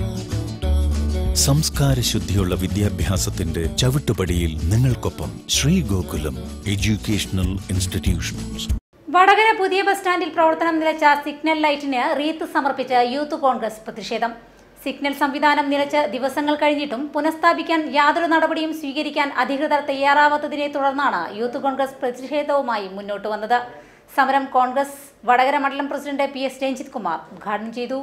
സംസ്കാര ശുദ്ധിയുള്ള വിദ്യാഭ്യാസത്തിന്റെ ചവിട്ടുപടിയിൽ നിങ്ങൾക്കൊപ്പം ശ്രീ ഗോകുലം എഡ്യൂക്കേഷണൽ ഇൻസ്റ്റിറ്റ്യൂഷൻസ് വടകര പുതിയ ബസ് സ്റ്റാൻഡിൽ പ്രവർത്തനം നിലച്ച സിഗ്നൽ ലൈറ്റിന് റീത്ത് സമർപ്പിച്ച് യൂത്ത് കോൺഗ്രസ് പ്രതിഷേധം സിഗ്നൽ സംവിധാനം നിലച്ച് ദിവസങ്ങൾ കഴിഞ്ഞിട്ടും പുനഃസ്ഥാപിക്കാൻ യാതൊരു നടപടിയും സ്വീകരിക്കാൻ അധികൃതർ തയ്യാറാവാത്തതിനെ തുടർന്നാണ് യൂത്ത് കോൺഗ്രസ് പ്രതിഷേധവുമായി മുന്നോട്ട് വന്നത് സമരം കോൺഗ്രസ് വടകര മണ്ഡലം president P S Ranjith Kumar ഉദ്ഘാടനം ചെയ്തു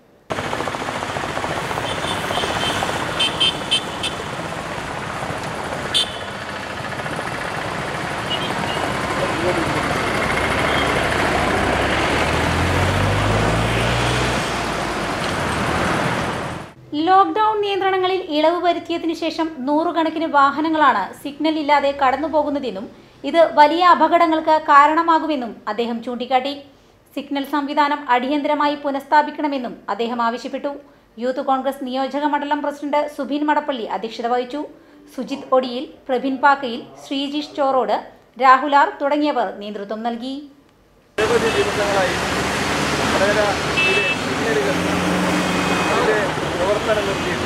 ലോക്ക്ഡൌൺ നിയന്ത്രണങ്ങളിൽ ഇളവ് വരുത്തിയതിനു ശേഷം നൂറുകണക്കിന് വാഹനങ്ങളാണ് സിഗ്നൽ ഇല്ലാതെ കടന്നുപോകുന്നതെന്നും ഇത് വലിയ അപകടങ്ങൾക്ക് കാരണമാകുമെന്നും അദ്ദേഹം ചൂണ്ടിക്കാട്ടി സിഗ്നൽ സംവിധാനം അടിയന്തരമായി പുനഃസ്ഥാപിക്കണമെന്നും അദ്ദേഹം ആവശ്യപ്പെട്ടു യൂത്ത് കോൺഗ്രസ് നിയോജക മണ്ഡലം പ്രസിഡന്റ് സുബിൻ മടപ്പള്ളി അധ്യക്ഷത വഹിച്ചു സുജിത് ഒടിയിൽ പ്രഭിൻ പാക്കയിൽ ശ്രീജീഷ് ചോറോട് രാഹുലാർ തുടങ്ങിയവർ നേതൃത്വം നൽകി നിരവധി ദിവസങ്ങളായി വടകര ജില്ലയിലെ സിഗ്നലുകൾ അതിൻ്റെ പ്രവർത്തനം നിർത്തിയിട്ട്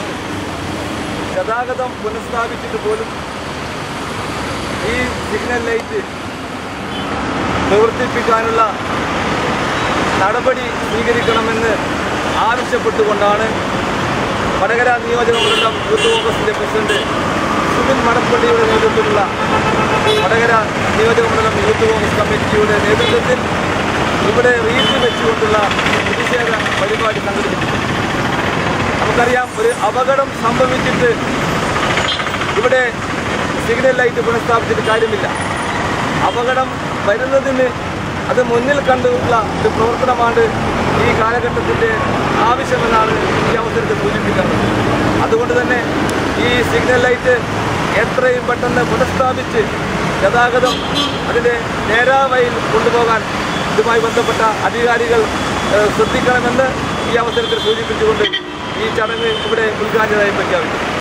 ഗതാഗതം പുനഃസ്ഥാപിച്ചിട്ട് പോലും ഈ സിഗ്നൽ ലൈറ്റ് പ്രവർത്തിപ്പിക്കാനുള്ള നടപടി സ്വീകരിക്കണമെന്ന് ആവശ്യപ്പെട്ടുകൊണ്ടാണ് വടകര നിയോജക മണ്ഡലം യൂത്ത് കോൺഗ്രസിൻ്റെ പ്രസിഡന്റ് സുബിൻ മടപ്പള്ളിയുടെ നേതൃത്വത്തിലുള്ള വടകര നിയോജക മണ്ഡലം യൂത്ത് കോൺഗ്രസ് കമ്മിറ്റിയുടെ നേതൃത്വത്തിൽ ഇവിടെ റീത്ത് വെച്ചുകൊണ്ടുള്ള പ്രതിഷേധ പരിപാടി സംഘടിപ്പിച്ചു നമുക്കറിയാം ഒരു അപകടം സംഭവിച്ചിട്ട് ഇവിടെ സിഗ്നൽ ലൈറ്റ് പുനഃസ്ഥാപിച്ചിട്ട് കാര്യമില്ല അപകടം വരുന്നതിന് അത് മുന്നിൽ കണ്ടുള്ള ഒരു പ്രവർത്തനമാണ് ഈ കാലഘട്ടത്തിൻ്റെ ആവശ്യമെന്നാണ് ഈ അവസരത്തിൽ സൂചിപ്പിക്കുന്നത് അതുകൊണ്ട് തന്നെ ഈ സിഗ്നൽ ലൈറ്റ് എത്രയും പെട്ടെന്ന് പുനഃസ്ഥാപിച്ച് ഗതാഗതം അതിൻ്റെ നേരാവയിൽ കൊണ്ടുപോകാൻ ഇതുമായി ബന്ധപ്പെട്ട അധികാരികൾ ഏഹ്, ശ്രദ്ധിക്കണമെന്ന് ഈ അവസരത്തിൽ സൂചിപ്പിച്ചുകൊണ്ട് ഈ ചടങ്ങ് ഇവിടെ ഉദ്ഘാടനമായി പ്രഖ്യാപിക്കും